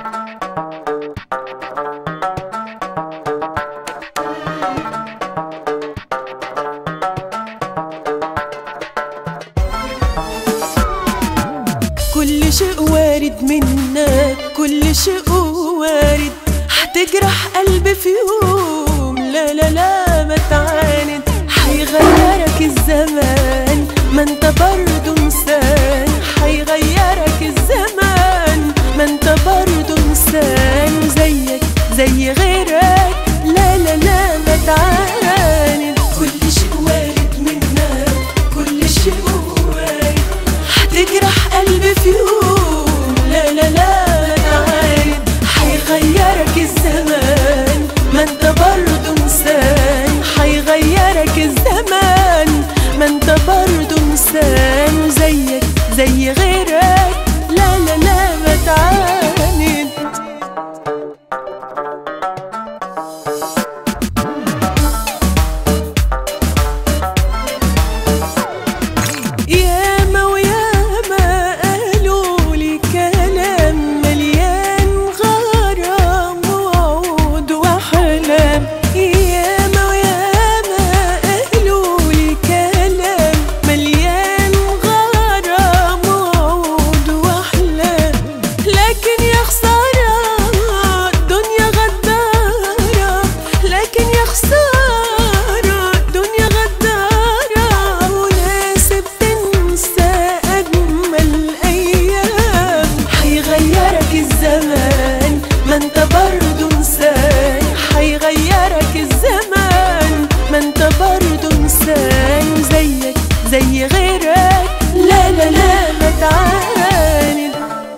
كل شيء وارد منا كل شيء وارد هتجرح قلبي في يوم لا لا لا ما تعاند هيغيرك الزمان ما انت برضه انسان هيغيرك الزمان ما انت برضه انسان زيك زي غيرك لا لا لا ما تعاند كل شيء وارد منا كل شيء وارد هتجرح قلبي في يوم لا لا لا تعاند هيغيرك الزمان ما انت برضه انسان هيغيرك الزمان ما انت برضه انسان زيك زي غيرك لا لا لا ما تعاند ياما وياما قالوا لي كلام مليان غرام وعود واحلام ياما وياما قالوا لي كلام مليان غرام وعود واحلام لكن يا خسارة الدنيا غدارة لكن يا خسارة الدنيا غدارة وناسب تنسى أجمل أيام هيغيرك الزمان ما انت برضه انسان هيغيرك الزمان ما انت برضه انسان زيك زي غيرك لا لا لا ما تعاند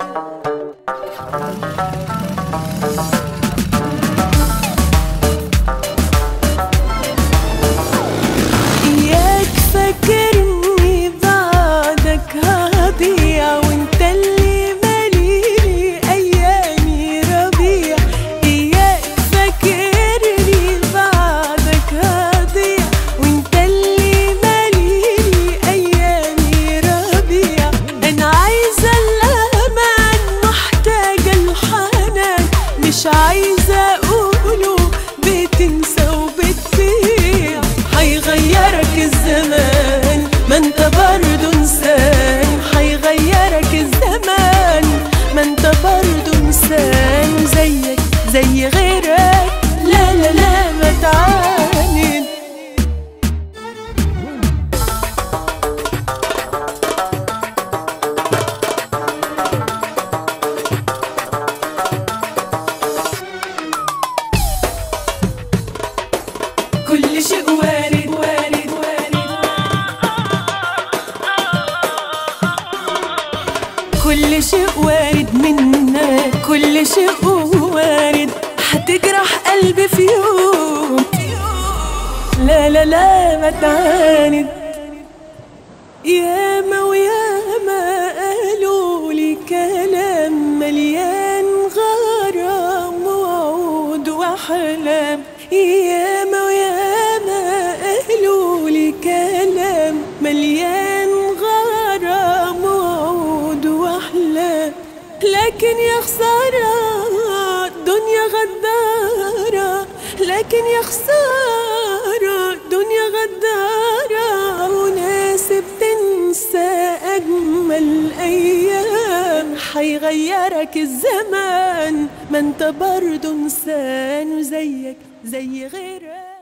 إياك فاكرني بعدك هضيع وانت اللي ماليني أيامي ربيع إياك فاكرني بعدك هضيع وانت اللي ماليني أيامي ربيع أنا عايزة الأمان محتاجة الحنان مش عايزة أقوله بتنسى وبتبيع هيغيرك الزمان ما انت برضه انسان هيغيرك الزمان ما انت برضه انسان زيك زي غيرك لا لا لا ما تعاند كل شيء وارد وارد وارد كل شيء وارد منا كل شيء وارد هتجرح قلبي في يوم لا لا لا ما تعاند ياما وياما قالوا لي كلام مليان غرام وعود واحلام ياما وياما قالوا لي كلام مليان غرام وعود واحلام لكن يا خسارة الدنيا غدارة لكن يا خسارة الدنيا غدارة وناسب تنسى أجمل أيام هيغيرك الزمان ما انت برضه انسان وزيك زي غيرك